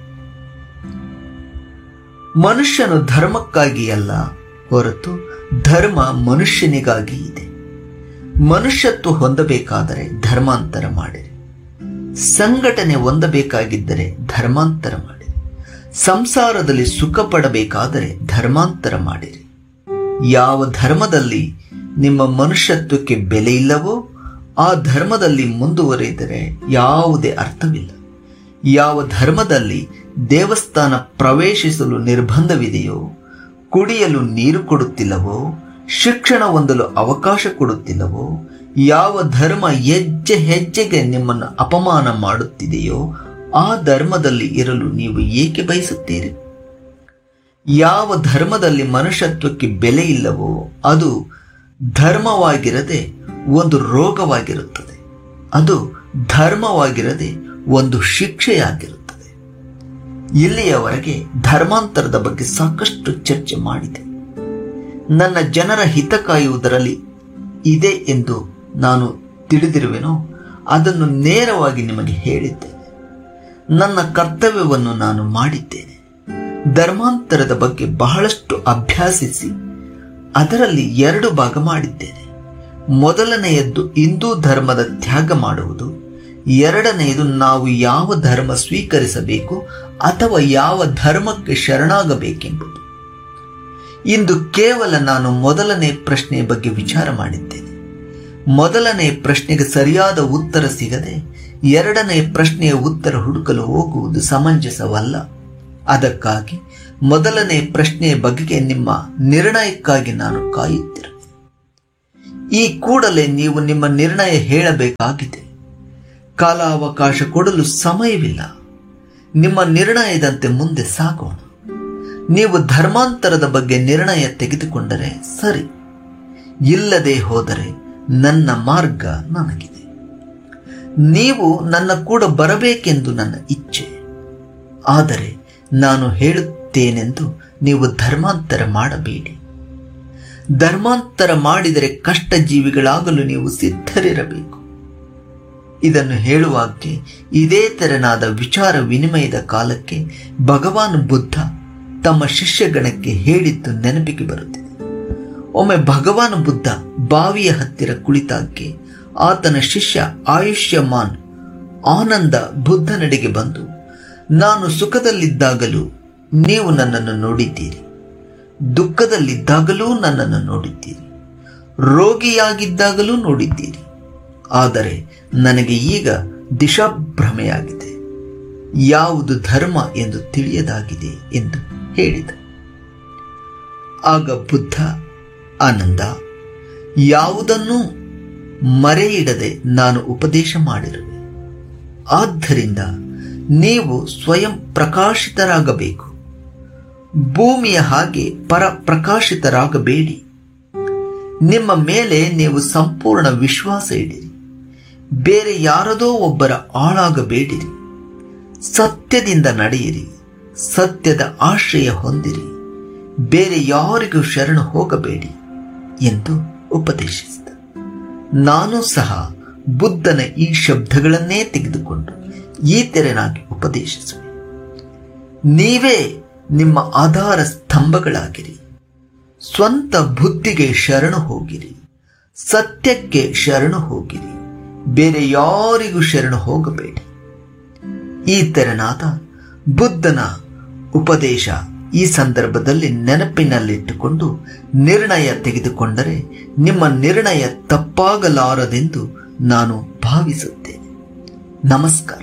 ಮನುಷ್ಯನು ಧರ್ಮಕ್ಕಾಗಿ ಅಲ್ಲ ಹೊರತು ಧರ್ಮ ಮನುಷ್ಯನಿಗಾಗಿ ಇದೆ ಮನುಷ್ಯತ್ವ ಹೊಂದಬೇಕಾದರೆ ಧರ್ಮಾಂತರ ಮಾಡಿರಿ ಸಂಘಟನೆ ಹೊಂದಬೇಕಾಗಿದ್ದರೆ ಧರ್ಮಾಂತರ ಮಾಡಿರಿ ಸಂಸಾರದಲ್ಲಿ ಸುಖ ಪಡಬೇಕಾದರೆ ಧರ್ಮಾಂತರ ಮಾಡಿರಿ ಯಾವ ಧರ್ಮದಲ್ಲಿ ನಿಮ್ಮ ಮನುಷ್ಯತ್ವಕ್ಕೆ ಬೆಲೆ ಇಲ್ಲವೋ ಆ ಧರ್ಮದಲ್ಲಿ ಮುಂದುವರಿದರೆ ಯಾವುದೇ ಅರ್ಥವಿಲ್ಲ ಯಾವ ಧರ್ಮದಲ್ಲಿ ದೇವಸ್ಥಾನ ಪ್ರವೇಶಿಸಲು ನಿರ್ಬಂಧವಿದೆಯೋ ಕುಡಿಯಲು ನೀರು ಕೊಡುತ್ತಿಲ್ಲವೋ ಶಿಕ್ಷಣ ಹೊಂದಲು ಅವಕಾಶ ಕೊಡುತ್ತಿಲ್ಲವೋ ಯಾವ ಧರ್ಮ ಹೆಜ್ಜೆ ಹೆಜ್ಜೆಗೆ ನಿಮ್ಮನ್ನು ಅಪಮಾನ ಮಾಡುತ್ತಿದೆಯೋ ಆ ಧರ್ಮದಲ್ಲಿ ಇರಲು ನೀವು ಏಕೆ ಬಯಸುತ್ತೀರಿ ಯಾವ ಧರ್ಮದಲ್ಲಿ ಮನುಷ್ಯತ್ವಕ್ಕೆ ಬೆಲೆ ಇಲ್ಲವೋ ಅದು ಧರ್ಮವಾಗಿರದೆ ಒಂದು ರೋಗವಾಗಿರುತ್ತದೆ ಅದು ಧರ್ಮವಾಗಿರದೆ ಒಂದು ಶಿಕ್ಷೆಯಾಗಿರುತ್ತದೆ ಇಲ್ಲಿಯವರೆಗೆ ಧರ್ಮಾಂತರದ ಬಗ್ಗೆ ಸಾಕಷ್ಟು ಚರ್ಚೆ ಮಾಡಿದೆ ನನ್ನ ಜನರ ಹಿತ ಕಾಯುವುದರಲ್ಲಿ ಇದೆ ಎಂದು ನಾನು ತಿಳಿದಿರುವೆನೋ ಅದನ್ನು ನೇರವಾಗಿ ನಿಮಗೆ ಹೇಳಿದ್ದೇನೆ ನನ್ನ ಕರ್ತವ್ಯವನ್ನು ನಾನು ಮಾಡಿದ್ದೇನೆ ಧರ್ಮಾಂತರದ ಬಗ್ಗೆ ಬಹಳಷ್ಟು ಅಭ್ಯಾಸಿಸಿ ಅದರಲ್ಲಿ ಎರಡು ಭಾಗ ಮಾಡಿದ್ದೇನೆ ಮೊದಲನೆಯದ್ದು ಹಿಂದೂ ಧರ್ಮದ ತ್ಯಾಗ ಮಾಡುವುದು ಎರಡನೆಯದು ನಾವು ಯಾವ ಧರ್ಮ ಸ್ವೀಕರಿಸಬೇಕು ಅಥವಾ ಯಾವ ಧರ್ಮಕ್ಕೆ ಶರಣಾಗಬೇಕೆಂಬುದು ಇಂದು ಕೇವಲ ನಾನು ಮೊದಲನೇ ಪ್ರಶ್ನೆಯ ಬಗ್ಗೆ ವಿಚಾರ ಮಾಡಿದ್ದೇನೆ ಮೊದಲನೇ ಪ್ರಶ್ನೆಗೆ ಸರಿಯಾದ ಉತ್ತರ ಸಿಗದೆ ಎರಡನೇ ಪ್ರಶ್ನೆಯ ಉತ್ತರ ಹುಡುಕಲು ಹೋಗುವುದು ಸಮಂಜಸವಲ್ಲ ಅದಕ್ಕಾಗಿ ಮೊದಲನೇ ಪ್ರಶ್ನೆಯ ಬಗೆಗೆ ನಿಮ್ಮ ನಿರ್ಣಯಕ್ಕಾಗಿ ನಾನು ಕಾಯುತ್ತಿರುವೆ ಈ ಕೂಡಲೇ ನೀವು ನಿಮ್ಮ ನಿರ್ಣಯ ಹೇಳಬೇಕಾಗಿದೆ ಕಾಲಾವಕಾಶ ಕೊಡಲು ಸಮಯವಿಲ್ಲ ನಿಮ್ಮ ನಿರ್ಣಯದಂತೆ ಮುಂದೆ ಸಾಗೋಣ ನೀವು ಧರ್ಮಾಂತರದ ಬಗ್ಗೆ ನಿರ್ಣಯ ತೆಗೆದುಕೊಂಡರೆ ಸರಿ ಇಲ್ಲದೆ ಹೋದರೆ ನನ್ನ ಮಾರ್ಗ ನನಗಿದೆ ನೀವು ನನ್ನ ಕೂಡ ಬರಬೇಕೆಂದು ನನ್ನ ಇಚ್ಛೆ ಆದರೆ ನಾನು ಹೇಳುತ್ತೇನೆಂದು ನೀವು ಧರ್ಮಾಂತರ ಮಾಡಬೇಡಿ ಧರ್ಮಾಂತರ ಮಾಡಿದರೆ ಕಷ್ಟ ಜೀವಿಗಳಾಗಲು ನೀವು ಸಿದ್ಧರಿರಬೇಕು ಇದನ್ನು ಹೇಳುವಾಗೆ ಇದೇ ತೆರನಾದ ವಿಚಾರ ವಿನಿಮಯದ ಕಾಲಕ್ಕೆ ಭಗವಾನ್ ಬುದ್ಧ ತಮ್ಮ ಶಿಷ್ಯಗಣಕ್ಕೆ ಹೇಳಿದ್ದು ನೆನಪಿಗೆ ಬರುತ್ತಿದೆ ಒಮ್ಮೆ ಭಗವಾನ್ ಬುದ್ಧ ಬಾವಿಯ ಹತ್ತಿರ ಕುಳಿತಾಗ್ಗೆ ಆತನ ಶಿಷ್ಯ ಆಯುಷ್ಯಮಾನ್ ಆನಂದ ಬುದ್ಧನಡೆಗೆ ಬಂದು ನಾನು ಸುಖದಲ್ಲಿದ್ದಾಗಲೂ ನೀವು ನನ್ನನ್ನು ನೋಡಿದ್ದೀರಿ ದುಃಖದಲ್ಲಿದ್ದಾಗಲೂ ನನ್ನನ್ನು ನೋಡಿದ್ದೀರಿ ರೋಗಿಯಾಗಿದ್ದಾಗಲೂ ನೋಡಿದ್ದೀರಿ ಆದರೆ ನನಗೆ ಈಗ ದಿಶಾಭ್ರಮೆಯಾಗಿದೆ ಯಾವುದು ಧರ್ಮ ಎಂದು ತಿಳಿಯದಾಗಿದೆ ಎಂದು ಹೇಳಿದ ಆಗ ಬುದ್ಧ ಆನಂದ ಯಾವುದನ್ನೂ ಮರೆಯಿಡದೆ ನಾನು ಉಪದೇಶ ಮಾಡಿರುವೆ ಆದ್ದರಿಂದ ನೀವು ಸ್ವಯಂ ಪ್ರಕಾಶಿತರಾಗಬೇಕು ಭೂಮಿಯ ಹಾಗೆ ಪರ ಪ್ರಕಾಶಿತರಾಗಬೇಡಿ ನಿಮ್ಮ ಮೇಲೆ ನೀವು ಸಂಪೂರ್ಣ ವಿಶ್ವಾಸ ಇಡಿರಿ ಬೇರೆ ಯಾರದೋ ಒಬ್ಬರ ಆಳಾಗಬೇಡಿರಿ ಸತ್ಯದಿಂದ ನಡೆಯಿರಿ ಸತ್ಯದ ಆಶ್ರಯ ಹೊಂದಿರಿ ಬೇರೆ ಯಾರಿಗೂ ಶರಣು ಹೋಗಬೇಡಿ ಎಂದು ಉಪದೇಶಿಸಿದ ನಾನು ಸಹ ಬುದ್ಧನ ಈ ಶಬ್ದಗಳನ್ನೇ ತೆಗೆದುಕೊಂಡು ಈ ತೆರನಾಗಿ ಉಪದೇಶಿಸುವೆ ನೀವೇ ನಿಮ್ಮ ಆಧಾರ ಸ್ತಂಭಗಳಾಗಿರಿ ಸ್ವಂತ ಬುದ್ಧಿಗೆ ಶರಣು ಹೋಗಿರಿ ಸತ್ಯಕ್ಕೆ ಶರಣು ಹೋಗಿರಿ ಬೇರೆ ಯಾರಿಗೂ ಶರಣು ಹೋಗಬೇಡಿ ಈ ತೆರನಾದ ಬುದ್ಧನ ಉಪದೇಶ ಈ ಸಂದರ್ಭದಲ್ಲಿ ನೆನಪಿನಲ್ಲಿಟ್ಟುಕೊಂಡು ನಿರ್ಣಯ ತೆಗೆದುಕೊಂಡರೆ ನಿಮ್ಮ ನಿರ್ಣಯ ತಪ್ಪಾಗಲಾರದೆಂದು ನಾನು ಭಾವಿಸುತ್ತೇನೆ ನಮಸ್ಕಾರ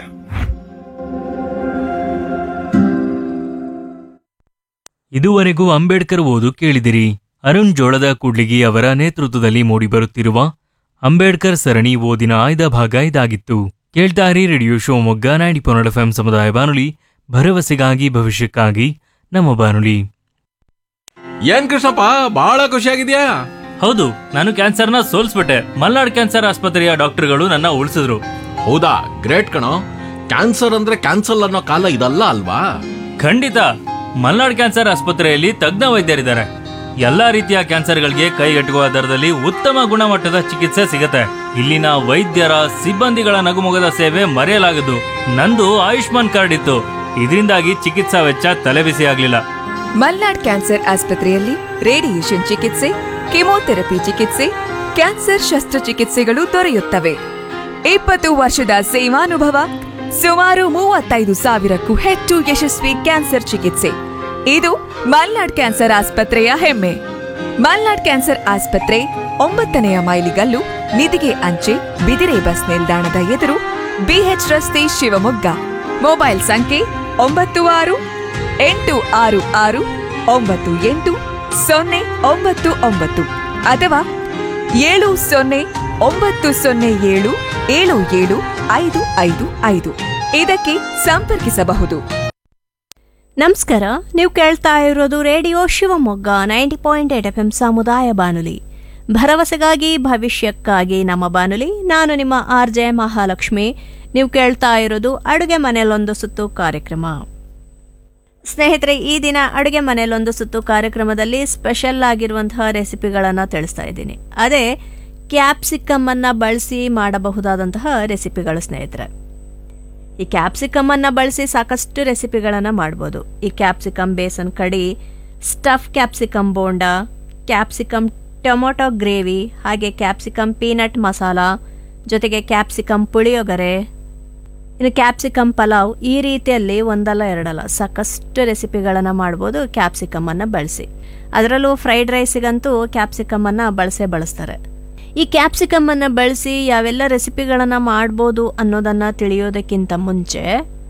ಇದುವರೆಗೂ ಅಂಬೇಡ್ಕರ್ ಓದು ಕೇಳಿದಿರಿ ಅರುಣ್ ಜೋಳದ ಕೂಡ್ಲಿಗಿ ಅವರ ನೇತೃತ್ವದಲ್ಲಿ ಮೂಡಿಬರುತ್ತಿರುವ ಅಂಬೇಡ್ಕರ್ ಸರಣಿ ಓದಿನ ಆಯ್ದ ಭಾಗ ಇದಾಗಿತ್ತು ಕೇಳ್ತಾರಿ ರೇಡಿಯೋ ಶಿವಮೊಗ್ಗ ನೈಂಟಿ ಪೊನ್ನಡ ಎಫ್ ಸಮುದಾಯ ಬಾನುಲಿ ಭರವಸೆಗಾಗಿ ಭವಿಷ್ಯಕ್ಕಾಗಿ ನಮ್ಮ ಬಾನುಲಿ ಏನ್ ಕೃಷ್ಣಪ್ಪ ಬಹಳ ಖುಷಿಯಾಗಿದ್ಯಾ ಹೌದು ನಾನು ಕ್ಯಾನ್ಸರ್ನ ಸೋಲ್ಸ್ಬಿಟ್ಟೆ ಮಲ್ನಾಡ್ ಕ್ಯಾನ್ಸರ್ ಆಸ್ಪತ್ರೆಯ ಡಾಕ್ಟರ್ಗಳು ನನ್ನ ಉಳಿಸಿದ್ರು ಹೌದಾ ಗ್ರೇಟ್ ಕಣೋ ಕ್ಯಾನ್ಸರ್ ಅಂದ್ರೆ ಕ್ಯಾನ್ಸಲ್ ಅನ್ನೋ ಕಾಲ ಇದಲ್ಲ ಅಲ್ವಾ ಖಂಡಿತ ಮಲ್ನಾಡ್ ಕ್ಯಾನ್ಸರ್ ಆಸ್ಪತ್ರೆಯಲ್ಲಿ ತಜ್ಞ ವೈದ್ಯರಿದ್ದಾರೆ ಎಲ್ಲಾ ರೀತಿಯ ಕ್ಯಾನ್ಸರ್ಗಳಿಗೆ ಕೈಗೆಟುಕುವ ದರದಲ್ಲಿ ಉತ್ತಮ ಗುಣಮಟ್ಟದ ಚಿಕಿತ್ಸೆ ಸಿಗುತ್ತೆ ಇಲ್ಲಿನ ವೈದ್ಯರ ಸಿಬ್ಬಂದಿಗಳ ನಗುಮೊಗದ ಸೇವೆ ಮರೆಯಲಾಗದು ನಂದು ಆಯುಷ್ಮಾನ್ ಕಾರ್ಡ್ ಇತ್ತು ಇದರಿಂದಾಗಿ ಚಿಕಿತ್ಸಾ ವೆಚ್ಚ ತಲೆಬಿಸಿ ಆಗ್ಲಿಲ್ಲ ಮಲ್ನಾಡ್ ಕ್ಯಾನ್ಸರ್ ಆಸ್ಪತ್ರೆಯಲ್ಲಿ ರೇಡಿಯೇಷನ್ ಚಿಕಿತ್ಸೆ ಕೆಮೊಥೆರಪಿ ಚಿಕಿತ್ಸೆ ಕ್ಯಾನ್ಸರ್ ಶಸ್ತ್ರಚಿಕಿತ್ಸೆಗಳು ದೊರೆಯುತ್ತವೆ ಇಪ್ಪತ್ತು ವರ್ಷದ ಸೇವಾನುಭವ ಸುಮಾರು ಮೂವತ್ತೈದು ಸಾವಿರಕ್ಕೂ ಹೆಚ್ಚು ಯಶಸ್ವಿ ಕ್ಯಾನ್ಸರ್ ಚಿಕಿತ್ಸೆ ಇದು ಮಲ್ನಾಡ್ ಕ್ಯಾನ್ಸರ್ ಆಸ್ಪತ್ರೆಯ ಹೆಮ್ಮೆ ಮಲ್ನಾಡ್ ಕ್ಯಾನ್ಸರ್ ಆಸ್ಪತ್ರೆ ಒಂಬತ್ತನೆಯ ಮೈಲಿಗಲ್ಲು ನಿಧಿಗೆ ಅಂಚೆ ಬಿದಿರೆ ಬಸ್ ನಿಲ್ದಾಣದ ಎದುರು ಬಿಎಚ್ ರಸ್ತೆ ಶಿವಮೊಗ್ಗ ಮೊಬೈಲ್ ಸಂಖ್ಯೆ ಒಂಬತ್ತು ಆರು ಎಂಟು ಆರು ಆರು ಒಂಬತ್ತು ಎಂಟು ಸೊನ್ನೆ ಒಂಬತ್ತು ಒಂಬತ್ತು ಅಥವಾ ಏಳು ಸೊನ್ನೆ ಒಂಬತ್ತು ಸೊನ್ನೆ ಏಳು ಏಳು ಏಳು ಐದು ಐದು ಐದು ಇದಕ್ಕೆ ಸಂಪರ್ಕಿಸಬಹುದು ನಮಸ್ಕಾರ ನೀವು ಕೇಳ್ತಾ ಇರೋದು radio Shivamogga ninety point eight F M ಸಮುದಾಯ ಬಾನುಲಿ ಭರವಸೆಗಾಗಿ ಭವಿಷ್ಯಕ್ಕಾಗಿ ನಮ್ಮ ಬಾನುಲಿ ನಾನು ನಿಮ್ಮ ಆರ್ ಜೆ ಮಹಾಲಕ್ಷ್ಮಿ ನೀವು ಕೇಳ್ತಾ ಇರೋದು ಅಡುಗೆ ಮನೆಯಲ್ಲೊಂದು ಸುತ್ತು ಕಾರ್ಯಕ್ರಮ ಸ್ನೇಹಿತರೆ ಈ ದಿನ ಅಡುಗೆ ಮನೆಯಲ್ಲೊಂದು ಸುತ್ತು ಕಾರ್ಯಕ್ರಮದಲ್ಲಿ ಸ್ಪೆಷಲ್ ಆಗಿರುವಂತಹ ರೆಸಿಪಿಗಳನ್ನು ತಿಳಿಸ್ತಾ ಇದ್ದೀನಿ ಅದೇ ಕ್ಯಾಪ್ಸಿಕಮ್ ಅನ್ನ ಬಳಸಿ ಮಾಡಬಹುದಾದಂತಹ ರೆಸಿಪಿಗಳು ಸ್ನೇಹಿತರೆ ಈ ಕ್ಯಾಪ್ಸಿಕಮ್ ಅನ್ನ ಬಳಸಿ ಸಾಕಷ್ಟು ರೆಸಿಪಿಗಳನ್ನು ಮಾಡ್ಬೋದು ಈ capsicum besan kadhi stuff capsicum bonda capsicum tomato gravy ಹಾಗೆ ಕ್ಯಾಪ್ಸಿಕಮ್ ಪೀನಟ್ ಮಸಾಲ ಜೊತೆಗೆ ಕ್ಯಾಪ್ಸಿಕಮ್ ಪುಳಿಯೊಗರೆ ಇನ್ನು ಕ್ಯಾಪ್ಸಿಕಮ್ ಪಲಾವ್ ಈ ರೀತಿಯಲ್ಲಿ ಒಂದಲ್ಲ ಎರಡಲ್ಲ ಸಾಕಷ್ಟು ರೆಸಿಪಿಗಳನ್ನು ಮಾಡ್ಬೋದು ಕ್ಯಾಪ್ಸಿಕಮ್ ಅನ್ನ ಬಳಸಿ ಅದರಲ್ಲೂ ಫ್ರೈಡ್ ರೈಸಿಗಂತೂ ಕ್ಯಾಪ್ಸಿಕಮ್ ಅನ್ನ ಬಳಸೇ ಬಳಸ್ತಾರೆ ಈ ಕ್ಯಾಪ್ಸಿಕಮ್ ಅನ್ನ ಬಳಸಿ ಯಾವೆಲ್ಲ ರೆಸಿಪಿಗಳನ್ನು ಮಾಡ್ಬೋದು ಅನ್ನೋದನ್ನ ತಿಳಿಯೋದಕ್ಕಿಂತ ಮುಂಚೆ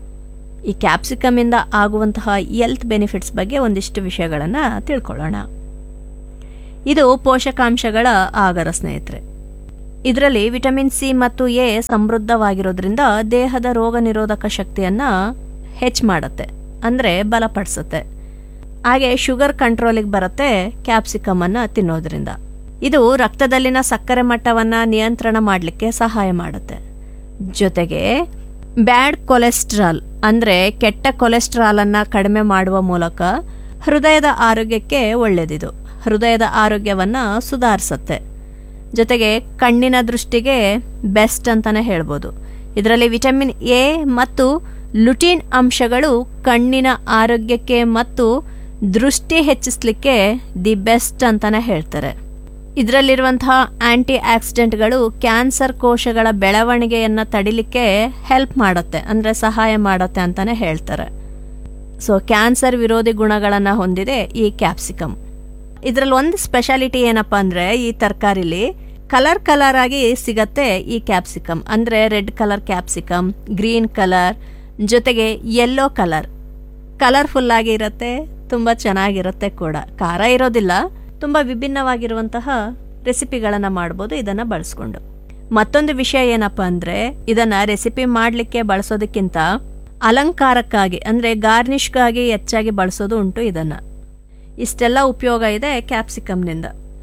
ಈ ಕ್ಯಾಪ್ಸಿಕಮ್ ಇಂದ ಆಗುವಂತಹ ಹೆಲ್ತ್ ಬೆನಿಫಿಟ್ಸ್ ಬಗ್ಗೆ ಒಂದಿಷ್ಟು ವಿಷಯಗಳನ್ನು ತಿಳ್ಕೊಳ್ಳೋಣ ಇದು ಪೋಷಕಾಂಶಗಳ ಆಗರ ಸ್ನೇಹಿತರೆ ಇದರಲ್ಲಿ ವಿಟಮಿನ್ ಸಿ ಮತ್ತು ಎ ಸಮೃದ್ಧವಾಗಿರೋದ್ರಿಂದ ದೇಹದ ರೋಗ ನಿರೋಧಕ ಶಕ್ತಿಯನ್ನ ಹೆಚ್ಚು ಮಾಡುತ್ತೆ ಅಂದರೆ ಬಲಪಡಿಸುತ್ತೆ ಹಾಗೆ ಶುಗರ್ ಕಂಟ್ರೋಲಿಗೆ ಬರುತ್ತೆ ಕ್ಯಾಪ್ಸಿಕಮ್ ಅನ್ನ ತಿನ್ನೋದ್ರಿಂದ ಇದು ರಕ್ತದಲ್ಲಿನ ಸಕ್ಕರೆ ಮಟ್ಟವನ್ನ ನಿಯಂತ್ರಣ ಮಾಡಲಿಕ್ಕೆ ಸಹಾಯ ಮಾಡುತ್ತೆ ಜೊತೆಗೆ ಬ್ಯಾಡ್ ಕೊಲೆಸ್ಟ್ರಾಲ್ ಅಂದರೆ ಕೆಟ್ಟ ಕೊಲೆಸ್ಟ್ರಾಲ್ ಅನ್ನ ಕಡಿಮೆ ಮಾಡುವ ಮೂಲಕ ಹೃದಯದ ಆರೋಗ್ಯಕ್ಕೆ ಒಳ್ಳೆಯದಿದು ಹೃದಯದ ಆರೋಗ್ಯವನ್ನ ಸುಧಾರಿಸುತ್ತೆ ಜೊತೆಗೆ ಕಣ್ಣಿನ ದೃಷ್ಟಿಗೆ ಬೆಸ್ಟ್ ಅಂತಾನೆ ಹೇಳ್ಬೋದು ಇದರಲ್ಲಿ ವಿಟಮಿನ್ ಎ ಮತ್ತು ಲುಟಿನ್ ಅಂಶಗಳು ಕಣ್ಣಿನ ಆರೋಗ್ಯಕ್ಕೆ ಮತ್ತು ದೃಷ್ಟಿ ಹೆಚ್ಚಿಸ್ಲಿಕ್ಕೆ ದಿ ಬೆಸ್ಟ್ ಅಂತಾನೆ ಹೇಳ್ತಾರೆ ಇದರಲ್ಲಿರುವಂತಹ ಆಂಟಿ ಆಕ್ಸಿಡೆಂಟ್ಗಳು ಕ್ಯಾನ್ಸರ್ ಕೋಶಗಳ ಬೆಳವಣಿಗೆಯನ್ನು ತಡಿಲಿಕ್ಕೆ ಹೆಲ್ಪ್ ಮಾಡುತ್ತೆ ಅಂದರೆ ಸಹಾಯ ಮಾಡುತ್ತೆ ಅಂತಾನೆ ಹೇಳ್ತಾರೆ ಸೊ ಕ್ಯಾನ್ಸರ್ ವಿರೋಧಿ ಗುಣಗಳನ್ನು ಹೊಂದಿದೆ ಈ ಕ್ಯಾಪ್ಸಿಕಮ್ ಇದರಲ್ಲಿ ಒಂದು ಸ್ಪೆಷಾಲಿಟಿ ಏನಪ್ಪ ಅಂದರೆ ಈ ತರಕಾರಿಲಿ ಕಲರ್ ಕಲರ್ ಆಗಿ ಸಿಗತ್ತೆ ಈ ಕ್ಯಾಪ್ಸಿಕಮ್ ಅಂದರೆ red colour capsicum green colour ಜೊತೆಗೆ ಯೆಲ್ಲೋ ಕಲರ್ ಕಲರ್ಫುಲ್ ಆಗಿ ಇರುತ್ತೆ ತುಂಬ ಚೆನ್ನಾಗಿರುತ್ತೆ ಕೂಡ ಖಾರ ಇರೋದಿಲ್ಲ ತುಂಬ ವಿಭಿನ್ನವಾಗಿರುವಂತಹ ರೆಸಿಪಿಗಳನ್ನು ಮಾಡ್ಬೋದು ಇದನ್ನು ಬಳಸ್ಕೊಂಡು ಮತ್ತೊಂದು ವಿಷಯ ಏನಪ್ಪ ಅಂದರೆ ಇದನ್ನು ರೆಸಿಪಿ ಮಾಡಲಿಕ್ಕೆ ಬಳಸೋದಕ್ಕಿಂತ ಅಲಂಕಾರಕ್ಕಾಗಿ ಅಂದರೆ ಗಾರ್ನಿಷ್ಗಾಗಿ ಹೆಚ್ಚಾಗಿ ಬಳಸೋದು ಉಂಟು ಇದನ್ನು ಇಷ್ಟೆಲ್ಲ ಉಪಯೋಗ ಇದೆ ಕ್ಯಾಪ್ಸಿಕಮ್ನಿಂದ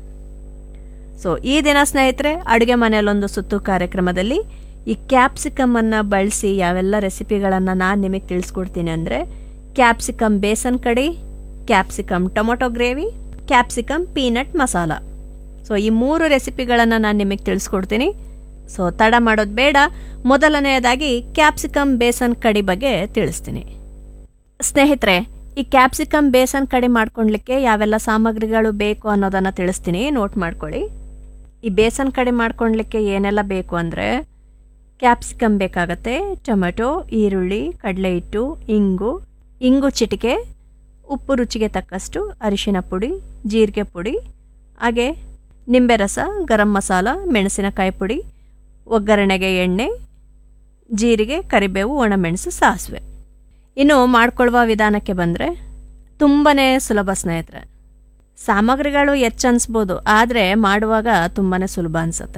ಸೊ ಈ ದಿನ ಸ್ನೇಹಿತರೆ ಅಡುಗೆ ಮನೆಯಲ್ಲೊಂದು ಸುತ್ತು ಕಾರ್ಯಕ್ರಮದಲ್ಲಿ ಈ ಕ್ಯಾಪ್ಸಿಕಮನ್ನು ಬಳಸಿ ಯಾವೆಲ್ಲ ರೆಸಿಪಿಗಳನ್ನು ನಾನು ನಿಮಗೆ ತಿಳಿಸ್ಕೊಡ್ತೀನಿ ಅಂದರೆ capsicum besan kadhi capsicum tomato gravy capsicum peanut masala so ಈ ಮೂರು ರೆಸಿಪಿಗಳನ್ನು ನಾನು ನಿಮಗೆ ತಿಳಿಸ್ಕೊಡ್ತೀನಿ ಸೊ ತಡ ಮಾಡೋದು ಬೇಡ ಮೊದಲನೆಯದಾಗಿ ಕ್ಯಾಪ್ಸಿಕಮ್ ಬೇಸನ್ ಕಡಿ ಬಗ್ಗೆ ತಿಳಿಸ್ತೀನಿ ಸ್ನೇಹಿತರೆ ಈ ಕ್ಯಾಪ್ಸಿಕಮ್ ಬೇಸನ್ ಕಡಿ ಮಾಡ್ಕೊಳ್ಲಿಕ್ಕೆ ಯಾವೆಲ್ಲ ಸಾಮಗ್ರಿಗಳು ಬೇಕು ಅನ್ನೋದನ್ನು ತಿಳಿಸ್ತೀನಿ ನೋಟ್ ಮಾಡ್ಕೊಳ್ಳಿ ಈ ಬೇಸನ್ ಕಡಿ ಮಾಡ್ಕೊಳ್ಲಿಕ್ಕೆ ಏನೆಲ್ಲ ಬೇಕು ಅಂದರೆ ಕ್ಯಾಪ್ಸಿಕಮ್ ಬೇಕಾಗತ್ತೆ ಟೊಮೆಟೊ ಈರುಳ್ಳಿ ಕಡಲೆ ಹಿಟ್ಟು ಇಂಗು ಇಂಗು ಚಿಟಿಕೆ ಉಪ್ಪು ರುಚಿಗೆ ತಕ್ಕಷ್ಟು ಅರಿಶಿನ ಪುಡಿ ಜೀರಿಗೆ ಪುಡಿ ಹಾಗೆ ನಿಂಬೆ ರಸ ಗರಂ ಮಸಾಲ ಮೆಣಸಿನಕಾಯಿ ಪುಡಿ ಒಗ್ಗರಣೆಗೆ ಎಣ್ಣೆ ಜೀರಿಗೆ ಕರಿಬೇವು ಒಣಮೆಣಸು ಸಾಸಿವೆ ಇನ್ನು ಮಾಡ್ಕೊಳ್ಳುವ ವಿಧಾನಕ್ಕೆ ಬಂದರೆ ತುಂಬಾ ಸುಲಭ ಸ್ನೇಹಿತರೆ ಸಾಮಗ್ರಿಗಳು ಹೆಚ್ಚು ಅನಿಸ್ಬೋದು ಆದರೆ ಮಾಡುವಾಗ ತುಂಬಾ ಸುಲಭ ಅನಿಸುತ್ತೆ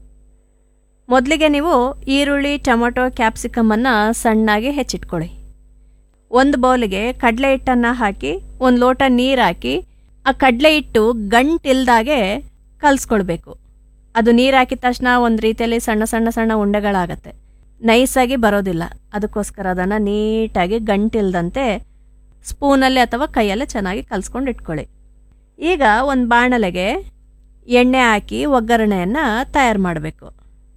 ಮೊದಲಿಗೆ ನೀವು ಈರುಳ್ಳಿ ಟೊಮೊಟೊ ಕ್ಯಾಪ್ಸಿಕಮನ್ನು ಸಣ್ಣಾಗಿ ಹೆಚ್ಚಿಟ್ಕೊಳ್ಳಿ ಒಂದು ಬೌಲಿಗೆ ಕಡಲೆ ಹಿಟ್ಟನ್ನು ಹಾಕಿ ಒಂದು ಲೋಟ ನೀರು ಹಾಕಿ ಆ ಕಡಲೆ ಹಿಟ್ಟು ಗಂಟಿಲ್ದಾಗೆ ಕಲಿಸ್ಕೊಳ್ಬೇಕು ಅದು ನೀರು ಹಾಕಿದ ತಕ್ಷಣ ಒಂದು ರೀತಿಯಲ್ಲಿ ಸಣ್ಣ ಸಣ್ಣ ಸಣ್ಣ ಉಂಡೆಗಳಾಗತ್ತೆ ನೈಸಾಗಿ ಬರೋದಿಲ್ಲ ಅದಕ್ಕೋಸ್ಕರ ಅದನ್ನು ನೀಟಾಗಿ ಗಂಟಿಲ್ದಂತೆ ಸ್ಪೂನಲ್ಲಿ ಅಥವಾ ಕೈಯಲ್ಲೇ ಚೆನ್ನಾಗಿ ಕಲಿಸ್ಕೊಂಡು ಇಟ್ಕೊಳ್ಳಿ ಈಗ ಒಂದು ಬಾಣಲೆಗೆ ಎಣ್ಣೆ ಹಾಕಿ ಒಗ್ಗರಣೆಯನ್ನು ತಯಾರು ಮಾಡಬೇಕು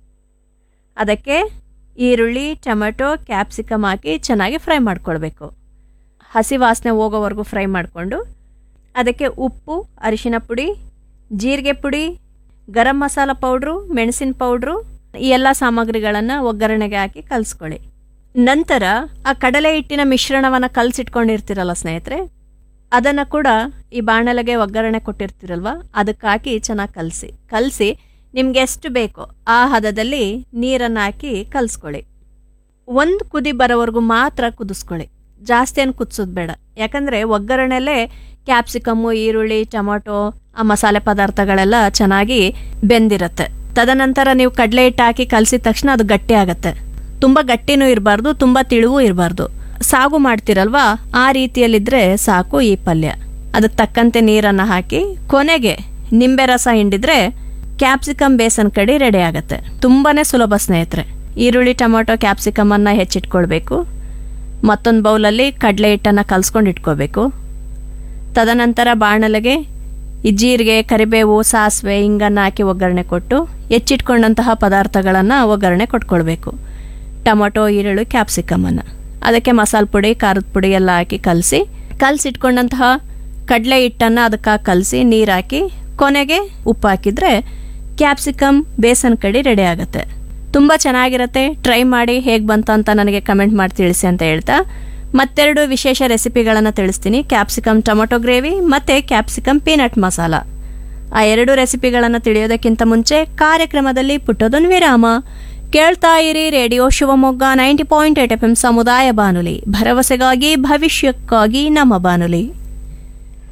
ಅದಕ್ಕೆ ಈರುಳ್ಳಿ ಟೊಮೆಟೊ ಕ್ಯಾಪ್ಸಿಕಮ್ ಹಾಕಿ ಚೆನ್ನಾಗಿ ಫ್ರೈ ಮಾಡ್ಕೊಳ್ಬೇಕು ಹಸಿ ವಾಸನೆ ಹೋಗೋವರೆಗೂ ಫ್ರೈ ಮಾಡಿಕೊಂಡು ಅದಕ್ಕೆ ಉಪ್ಪು ಅರಿಶಿನ ಪುಡಿ ಜೀರಿಗೆ ಪುಡಿ ಗರಂ ಮಸಾಲ ಪೌಡ್ರು ಮೆಣಸಿನ ಪೌಡ್ರು ಈ ಎಲ್ಲ ಸಾಮಗ್ರಿಗಳನ್ನು ಒಗ್ಗರಣೆಗೆ ಹಾಕಿ ಕಲಿಸ್ಕೊಳ್ಳಿ ನಂತರ ಆ ಕಡಲೆ ಹಿಟ್ಟಿನ ಮಿಶ್ರಣವನ್ನು ಕಲಸಿಟ್ಕೊಂಡಿರ್ತೀರಲ್ಲ ಸ್ನೇಹಿತರೆ ಅದನ್ನು ಕೂಡ ಈ ಬಾಣಲೆಗೆ ಒಗ್ಗರಣೆ ಕೊಟ್ಟಿರ್ತೀರಲ್ವ ಅದಕ್ಕೆ ಹಾಕಿ ಚೆನ್ನಾಗಿ ಕಲಸಿ ಕಲಸಿ ನಿಮ್ಗೆ ಎಷ್ಟು ಬೇಕೋ ಆ ಹದದಲ್ಲಿ ನೀರನ್ನು ಹಾಕಿ ಕಲಿಸ್ಕೊಳ್ಳಿ ಒಂದು ಕುದಿ ಬರೋವರೆಗೂ ಮಾತ್ರ ಕುದಿಸ್ಕೊಳ್ಳಿ ಜಾಸ್ತಿ ಏನು ಕುದಿಸೋದು ಬೇಡ ಯಾಕಂದರೆ ಒಗ್ಗರಣೆಲ್ಲೇ ಕ್ಯಾಪ್ಸಿಕಮ್ಮು ಈರುಳ್ಳಿ ಟೊಮೊಟೊ ಆ ಮಸಾಲೆ ಪದಾರ್ಥಗಳೆಲ್ಲ ಚೆನ್ನಾಗಿ ಬೆಂದಿರುತ್ತೆ ತದನಂತರ ನೀವು ಕಡಲೆ ಹಿಟ್ಟು ಹಾಕಿ ಕಲಸಿದ ತಕ್ಷಣ ಅದು ಗಟ್ಟಿ ಆಗುತ್ತೆ ತುಂಬ ಗಟ್ಟಿನೂ ಇರಬಾರ್ದು ತುಂಬ ತಿಳುವೂ ಇರಬಾರ್ದು ಸಾಗು ಮಾಡ್ತಿರಲ್ವಾ ಆ ರೀತಿಯಲ್ಲಿದ್ದರೆ ಸಾಕು ಈ ಪಲ್ಯ ಅದಕ್ಕೆ ತಕ್ಕಂತೆ ನೀರನ್ನು ಹಾಕಿ ಕೊನೆಗೆ ನಿಂಬೆ ರಸ ಹಿಂಡಿದ್ರೆ ಕ್ಯಾಪ್ಸಿಕಮ್ ಬೇಸನ್ ಕಡಿ ರೆಡಿ ಆಗುತ್ತೆ ತುಂಬಾ ಸುಲಭ ಸ್ನೇಹಿತರೆ ಈರುಳ್ಳಿ ಟೊಮೊಟೊ ಕ್ಯಾಪ್ಸಿಕಮನ್ನು ಹೆಚ್ಚಿಟ್ಕೊಳ್ಬೇಕು ಮತ್ತೊಂದು ಬೌಲಲ್ಲಿ ಕಡಲೆ ಹಿಟ್ಟನ್ನು ಕಲಿಸ್ಕೊಂಡು ಇಟ್ಕೋಬೇಕು ತದನಂತರ ಬಾಣಲೆಗೆ ಈ ಜೀರಿಗೆ ಕರಿಬೇವು ಸಾಸಿವೆ ಹಿಂಗನ್ನು ಹಾಕಿ ಒಗ್ಗರಣೆ ಕೊಟ್ಟು ಹೆಚ್ಚಿಟ್ಕೊಂಡಂತಹ ಪದಾರ್ಥಗಳನ್ನು ಒಗ್ಗರಣೆ ಕೊಟ್ಕೊಳ್ಬೇಕು ಟೊಮೊಟೊ ಈರುಳ್ಳಿ ಕ್ಯಾಪ್ಸಿಕಮನ್ನು ಅದಕ್ಕೆ ಮಸಾಲೆ ಪುಡಿ ಖಾರದ ಪುಡಿ ಎಲ್ಲ ಹಾಕಿ ಕಲಸಿ ಕಲಸಿಟ್ಕೊಂಡಂತಹ ಕಡಲೆ ಹಿಟ್ಟನ್ನು ಅದಕ್ಕೆ ಕಲಸಿ ನೀರು ಹಾಕಿ ಕೊನೆಗೆ ಉಪ್ಪು ಹಾಕಿದರೆ ಕ್ಯಾಪ್ಸಿಕಮ್ ಬೇಸನ್ ಕಡಿ ರೆಡಿ ಆಗುತ್ತೆ ತುಂಬ ಚೆನ್ನಾಗಿರುತ್ತೆ ಟ್ರೈ ಮಾಡಿ ಹೇಗೆ ಬಂತು ಅಂತ ನನಗೆ ಕಮೆಂಟ್ ಮಾಡಿ ತಿಳಿಸಿ ಅಂತ ಹೇಳ್ತಾ ಮತ್ತೆರಡು ವಿಶೇಷ ರೆಸಿಪಿಗಳನ್ನು ತಿಳಿಸ್ತೀನಿ ಕ್ಯಾಪ್ಸಿಕಮ್ ಟೊಮೊಟೊ ಗ್ರೇವಿ ಮತ್ತು ಕ್ಯಾಪ್ಸಿಕಮ್ ಪೀನಟ್ ಮಸಾಲ ಆ ಎರಡು ರೆಸಿಪಿಗಳನ್ನು ತಿಳಿಯೋದಕ್ಕಿಂತ ಮುಂಚೆ ಕಾರ್ಯಕ್ರಮದಲ್ಲಿ ಪುಟ್ಟದೊಂದು ವಿರಾಮ ಕೇಳ್ತಾ ಇರಿ radio Shivamogga ninety point eight F M ಸಮುದಾಯ ಬಾನುಲಿ ಭರವಸೆಗಾಗಿ ಭವಿಷ್ಯಕ್ಕಾಗಿ ನಮ್ಮ ಬಾನುಲಿ